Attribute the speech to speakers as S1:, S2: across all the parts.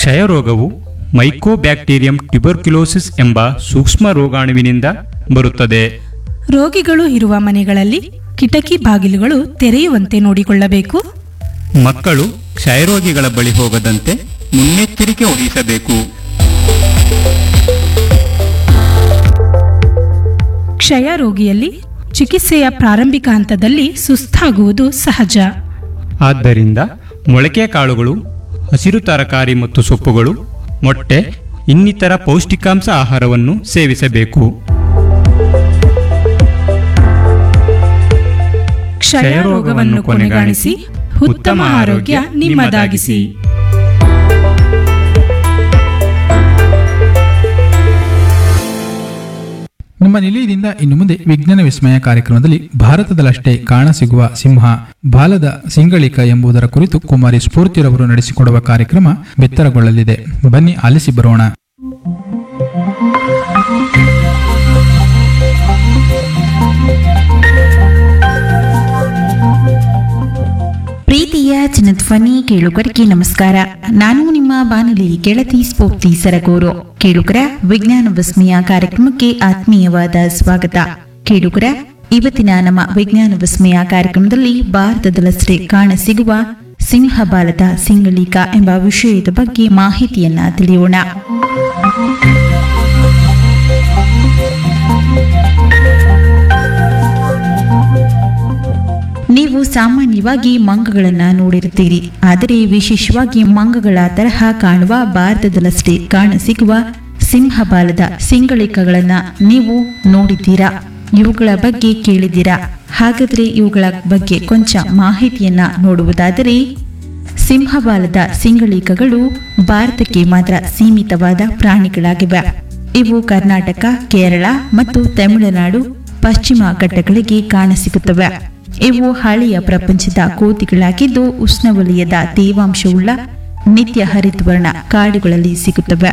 S1: ಕ್ಷಯರೋಗವು mycobacterium tuberculosis ಎಂಬ ಸೂಕ್ಷ್ಮ ರೋಗಾಣುವಿನಿಂದ ಬರುತ್ತದೆ
S2: ರೋಗಿಗಳು ಇರುವ ಮನೆಗಳಲ್ಲಿ ಕಿಟಕಿ ಬಾಗಿಲುಗಳು ತೆರೆಯುವಂತೆ ನೋಡಿಕೊಳ್ಳಬೇಕು
S1: ಮಕ್ಕಳು ಕ್ಷಯರೋಗಿಗಳ ಬಳಿ ಹೋಗದಂತೆ ಮುನ್ನೆಚ್ಚರಿಕೆ ವಹಿಸಬೇಕು
S2: ಕ್ಷಯ ರೋಗಿಯಲ್ಲಿ ಚಿಕಿತ್ಸೆಯ ಪ್ರಾರಂಭಿಕ ಹಂತದಲ್ಲಿ ಸುಸ್ತಾಗುವುದು ಸಹಜ
S1: ಆದ್ದರಿಂದ ಮೊಳಕೆ ಕಾಳುಗಳು ಹಸಿರು ತರಕಾರಿ ಮತ್ತು ಸೊಪ್ಪುಗಳು ಮೊಟ್ಟೆ ಇನ್ನಿತರ ಪೌಷ್ಟಿಕಾಂಶ ಆಹಾರವನ್ನು ಸೇವಿಸಬೇಕು
S2: ಕ್ಷಯ ರೋಗವನ್ನು ಕೊನೆಗಾಣಿಸಿ ಉತ್ತಮ ಆರೋಗ್ಯ ನಿಮ್ಮದಾಗಿಸಿ
S3: ನಿಮ್ಮ ನಿಲಯದಿಂದ ಇನ್ನು ಮುಂದೆ ವಿಜ್ಞಾನ ವಿಸ್ಮಯ ಕಾರ್ಯಕ್ರಮದಲ್ಲಿ ಭಾರತದಲ್ಲಷ್ಟೇ ಕಾಣಸಿಗುವ ಸಿಂಹ ಬಾಲದ ಸಿಂಗಳಿಕ ಎಂಬುದರ ಕುರಿತು ಕುಮಾರಿ ಸ್ಫೂರ್ತಿರವರು ನಡೆಸಿಕೊಡುವ ಕಾರ್ಯಕ್ರಮ ಬಿತ್ತರಗೊಳ್ಳಲಿದೆ ಬನ್ನಿ ಆಲಿಸಿ ಬರೋಣ
S4: ಪ್ರೀತಿಯ ಚಿನ್ನಧ್ವನಿ ಕೇಳುಗರಿಗೆ ನಮಸ್ಕಾರ ನಾನು ನಿಮ್ಮ ಬಾನುಲಿ ಗೆಳತಿ ಸ್ಫೂರ್ತಿ ಸರಗೂರು ಕೇಳುಗರ ವಿಜ್ಞಾನ ವಿಸ್ಮಯ ಕಾರ್ಯಕ್ರಮಕ್ಕೆ ಆತ್ಮೀಯವಾದ ಸ್ವಾಗತ ಕೇಳುಗರ ಇವತ್ತಿನ ನಮ್ಮ ವಿಜ್ಞಾನ ವಿಸ್ಮಯ ಕಾರ್ಯಕ್ರಮದಲ್ಲಿ ಭಾರತದಲ್ಲಷ್ಟೇ ಕಾಣಸಿಗುವ ಸಿಂಹಬಾಲದ ಸಿಂಗಳಿಕ ಎಂಬ ವಿಷಯದ ಬಗ್ಗೆ ಮಾಹಿತಿಯನ್ನ ತಿಳಿಯೋಣ ನೀವು ಸಾಮಾನ್ಯವಾಗಿ ಮಂಗಗಳನ್ನ ನೋಡಿರುತ್ತೀರಿ ಆದರೆ ವಿಶೇಷವಾಗಿ ಮಂಗಗಳ ತರಹ ಕಾಣುವ ಭಾರತದಲ್ಲಷ್ಟೇ ಕಾಣಸಿಗುವ ಸಿಂಹಬಾಲದ ಸಿಂಗಳಿಕಗಳನ್ನ ನೀವು ನೋಡಿದ್ದೀರಾ ಇವುಗಳ ಬಗ್ಗೆ ಕೇಳಿದ್ದೀರಾ ಹಾಗಾದ್ರೆ ಇವುಗಳ ಬಗ್ಗೆ ಕೊಂಚ ಮಾಹಿತಿಯನ್ನ ನೋಡುವುದಾದರೆ ಸಿಂಹಬಾಲದ ಸಿಂಗಳಿಕಗಳು ಭಾರತಕ್ಕೆ ಮಾತ್ರ ಸೀಮಿತವಾದ ಪ್ರಾಣಿಗಳಾಗಿವೆ ಇವು ಕರ್ನಾಟಕ ಕೇರಳ ಮತ್ತು ತಮಿಳುನಾಡು ಪಶ್ಚಿಮ ಘಟ್ಟಗಳಿಗೆ ಕಾಣಸಿಗುತ್ತವೆ ಇವು ಹಳೆಯ ಪ್ರಪಂಚದ ಕೋತಿಗಳಾಗಿದ್ದು ಉಷ್ಣವಲಯದ ತೇವಾಂಶವುಳ್ಳ ನಿತ್ಯ ಹರಿತವರ್ಣ ಕಾಡುಗಳಲ್ಲಿ ಸಿಗುತ್ತವೆ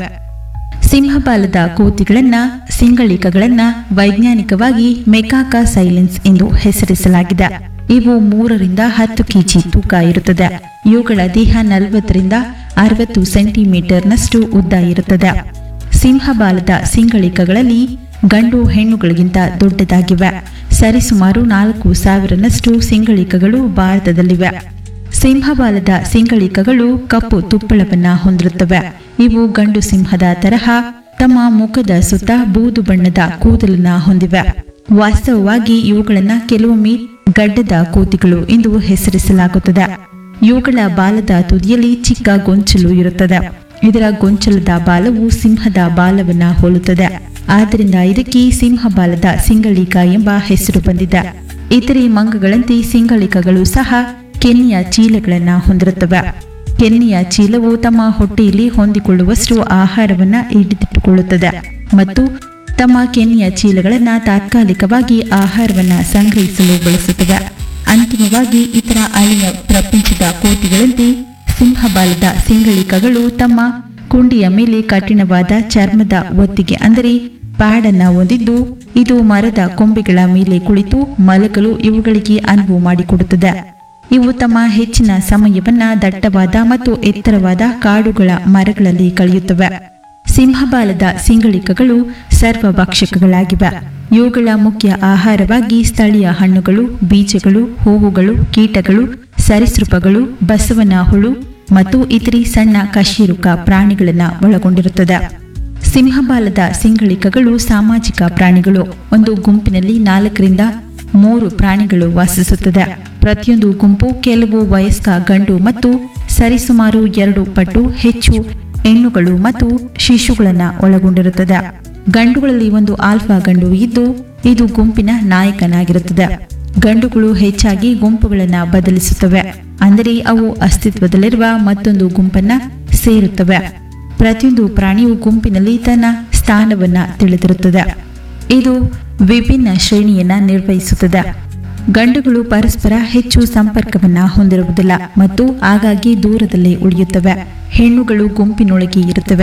S4: ಸಿಂಹಬಾಲದ ಕೋತಿಗಳನ್ನ ಸಿಂಗಳಿಕಗಳನ್ನ ವೈಜ್ಞಾನಿಕವಾಗಿ ಮೆಕಾಕಾ ಸೈಲೆನ್ಸ್ ಎಂದು ಹೆಸರಿಸಲಾಗಿದೆ ಇವು ಮೂರರಿಂದ ಹತ್ತು ಕೆಜಿ ತೂಕ ಇರುತ್ತದೆ ಇವುಗಳ ದೇಹ ನಲವತ್ತರಿಂದ ಅರವತ್ತು ಸೆಂಟಿಮೀಟರ್ನಷ್ಟು ಉದ್ದ ಇರುತ್ತದೆ ಸಿಂಹಬಾಲದ ಸಿಂಗಳಿಕಗಳಲ್ಲಿ ಗಂಡು ಹೆಣ್ಣುಗಳಿಗಿಂತ ದೊಡ್ಡದಾಗಿವೆ ಸರಿಸುಮಾರು ನಾಲ್ಕು ಸಾವಿರನಷ್ಟು ಸಿಂಗಳಿಕಗಳು ಭಾರತದಲ್ಲಿವೆ ಸಿಂಹಬಾಲದ ಸಿಂಗಳಿಕಗಳು ಕಪ್ಪು ತುಪ್ಪಳವನ್ನ ಹೊಂದಿರುತ್ತವೆ ಇವು ಗಂಡು ಸಿಂಹದ ತರಹ ತಮ್ಮ ಮುಖದ ಸುತ್ತ ಬೂದು ಬಣ್ಣದ ಕೂದಲನ್ನ ಹೊಂದಿವೆ ವಾಸ್ತವವಾಗಿ ಇವುಗಳನ್ನ ಕೆಲವೊಮ್ಮೆ ಗಡ್ಡದ ಕೋತಿಗಳು ಎಂದು ಹೆಸರಿಸಲಾಗುತ್ತದೆ ಇವುಗಳ ಬಾಲದ ತುದಿಯಲ್ಲಿ ಚಿಕ್ಕ ಗೊಂಚಲು ಇರುತ್ತದೆ ಇದರ ಗೊಂಚಲದ ಬಾಲವು ಸಿಂಹದ ಬಾಲವನ್ನ ಹೋಲುತ್ತದೆ ಆದ್ದರಿಂದ ಇದಕ್ಕೆ ಸಿಂಹಬಾಲದ ಸಿಂಗಳಿಕ ಎಂಬ ಹೆಸರು ಬಂದಿದೆ ಇತರೆ ಮಂಗಗಳಂತೆ ಸಿಂಗಳಿಕಗಳು ಸಹ ಕೆನ್ನೆಯ ಚೀಲಗಳನ್ನ ಹೊಂದಿರುತ್ತವೆ ಕೆನ್ನೆಯ ಚೀಲವು ತಮ್ಮ ಹೊಟ್ಟೆಯಲ್ಲಿ ಹೊಂದಿಕೊಳ್ಳುವಷ್ಟು ಆಹಾರವನ್ನ ಹಿಡಿದಿಟ್ಟುಕೊಳ್ಳುತ್ತದೆ ಮತ್ತು ತಮ್ಮ ಕೆನ್ನೆಯ ಚೀಲಗಳನ್ನ ತಾತ್ಕಾಲಿಕವಾಗಿ ಆಹಾರವನ್ನ ಸಂಗ್ರಹಿಸಲು ಬಳಸುತ್ತವೆ ಅಂತಿಮವಾಗಿ ಇತರ ಹಳೆಯ ಪ್ರಪಂಚದ ಕೋತಿಗಳಂತೆ ಸಿಂಹಬಾಲದ ಸಿಂಗಳಿಕಗಳು ತಮ್ಮ ಕುಂಡಿಯ ಮೇಲೆ ಕಠಿಣವಾದ ಚರ್ಮದ ಒತ್ತಿಗೆ ಅಂದರೆ ಪ್ಯಾಡ್ ಅನ್ನ ಹೊಂದಿದ್ದು ಇದು ಮರದ ಕೊಂಬೆಗಳ ಮೇಲೆ ಕುಳಿತು ಮಲಗಲು ಇವುಗಳಿಗೆ ಅನುವು ಮಾಡಿಕೊಡುತ್ತದೆ ಇವು ತಮ್ಮ ಹೆಚ್ಚಿನ ಸಮಯವನ್ನ ದಟ್ಟವಾದ ಮತ್ತು ಎತ್ತರವಾದ ಕಾಡುಗಳ ಮರಗಳಲ್ಲಿ ಕಳೆಯುತ್ತವೆ ಸಿಂಹಬಾಲದ ಸಿಂಗಳಿಕಗಳು ಸರ್ವಭಕ್ಷಕಗಳಾಗಿವೆ ಇವುಗಳ ಮುಖ್ಯ ಆಹಾರವಾಗಿ ಸ್ಥಳೀಯ ಹಣ್ಣುಗಳು ಬೀಜಗಳು ಹೂವುಗಳು ಕೀಟಗಳು ಸರೀಸೃಪಗಳು ಬಸವನ ಹುಳು ಮತ್ತು ಇತರೆ ಸಣ್ಣ ಕಶೇರುಕ ಪ್ರಾಣಿಗಳನ್ನ ಒಳಗೊಂಡಿರುತ್ತದೆ ಸಿಂಹಬಾಲದ ಸಿಂಗಳಿಕಗಳು ಸಾಮಾಜಿಕ ಪ್ರಾಣಿಗಳು ಒಂದು ಗುಂಪಿನಲ್ಲಿ ನಾಲ್ಕರಿಂದ ಮೂರು ಪ್ರಾಣಿಗಳು ವಾಸಿಸುತ್ತದೆ ಪ್ರತಿಯೊಂದು ಗುಂಪು ಕೆಲವು ವಯಸ್ಕ ಗಂಡು ಮತ್ತು ಸರಿಸುಮಾರು ಎರಡು ಪಟ್ಟು ಹೆಚ್ಚು ಹೆಣ್ಣುಗಳು ಮತ್ತು ಶಿಶುಗಳನ್ನ ಒಳಗೊಂಡಿರುತ್ತದೆ ಗಂಡುಗಳಲ್ಲಿ ಒಂದು ಆಲ್ಫಾ ಗಂಡು ಇದ್ದು ಇದು ಗುಂಪಿನ ನಾಯಕನಾಗಿರುತ್ತದೆ ಗಂಡುಗಳು ಹೆಚ್ಚಾಗಿ ಗುಂಪುಗಳನ್ನ ಬದಲಿಸುತ್ತವೆ ಅಂದರೆ ಅವು ಅಸ್ತಿತ್ವದಲ್ಲಿರುವ ಮತ್ತೊಂದು ಗುಂಪನ್ನ ಸೇರುತ್ತವೆ ಪ್ರತಿಯೊಂದು ಪ್ರಾಣಿಯು ಗುಂಪಿನಲ್ಲಿ ತನ್ನ ಸ್ಥಾನವನ್ನ ತಿಳಿದಿರುತ್ತದೆ ಇದು ವಿಭಿನ್ನ ಶ್ರೇಣಿಯನ್ನ ನಿರ್ವಹಿಸುತ್ತದೆ ಗಂಡುಗಳು ಪರಸ್ಪರ ಹೆಚ್ಚು ಸಂಪರ್ಕವನ್ನ ಹೊಂದಿರುವುದಿಲ್ಲ ಮತ್ತು ಆಗಾಗ್ಗೆ ದೂರದಲ್ಲೇ ಉಳಿಯುತ್ತವೆ ಹೆಣ್ಣುಗಳು ಗುಂಪಿನೊಳಗೆ ಇರುತ್ತವೆ